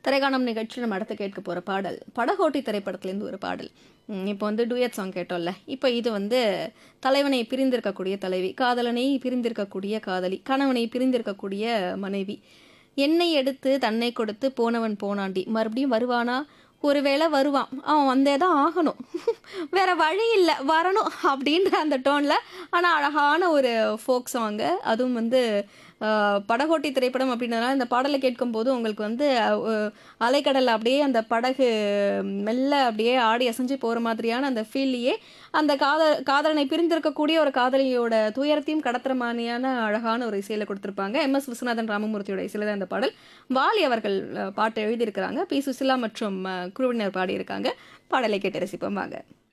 திரைக்காணம் நிகழ்ச்சி நம்ம அடுத்து கேட்க போகிற பாடல் படகோட்டி திரைப்படத்துலேருந்து ஒரு பாடல் ம், இப்போ வந்து டூயட் சாங் கேட்டோம்ல இப்போ இது வந்து தலைவனை பிரிந்திருக்கக்கூடிய தலைவி காதலனை பிரிந்திருக்கக்கூடிய காதலி கணவனை பிரிந்திருக்கக்கூடிய மனைவி என்னை எடுத்து தன்னை கொடுத்து போனவன் போனாண்டி மறுபடியும் வருவானா ஒருவேளை வருவான் அவன் வந்தே தான் ஆகணும் வேற வழி இல்லை வரணும் அப்படின்ற அந்த டோனில் ஆனால் அழகான ஒரு ஃபோக் சாங்கு அதுவும் வந்து ஆஹ், படகோட்டி திரைப்படம் அப்படின்றதுனால இந்த பாடலை கேட்கும்போது உங்களுக்கு வந்து அஹ், அலைக்கடல் அப்படியே அந்த படகு மெல்ல அப்படியே ஆடி அசைஞ்சு போகிற மாதிரியான அந்த ஃபீல்லையே அந்த காதல் காதலனை பிரிந்திருக்கக்கூடிய ஒரு காதலியோட துயரத்தையும் கடத்துற மாதிரியான அழகான ஒரு இசையில் கொடுத்துருப்பாங்க எம் எஸ் விஸ்வநாதன் ராமமூர்த்தியோட இசையில் தான் இந்த பாடல் வாலி அவர்கள் அஹ், பாட்டு எழுதியிருக்கிறாங்க பி சுசிலா மற்றும் அஹ், குழுவினர் பாடியிருக்காங்க பாடலை கேட்டு ரசிப்போம் வாங்க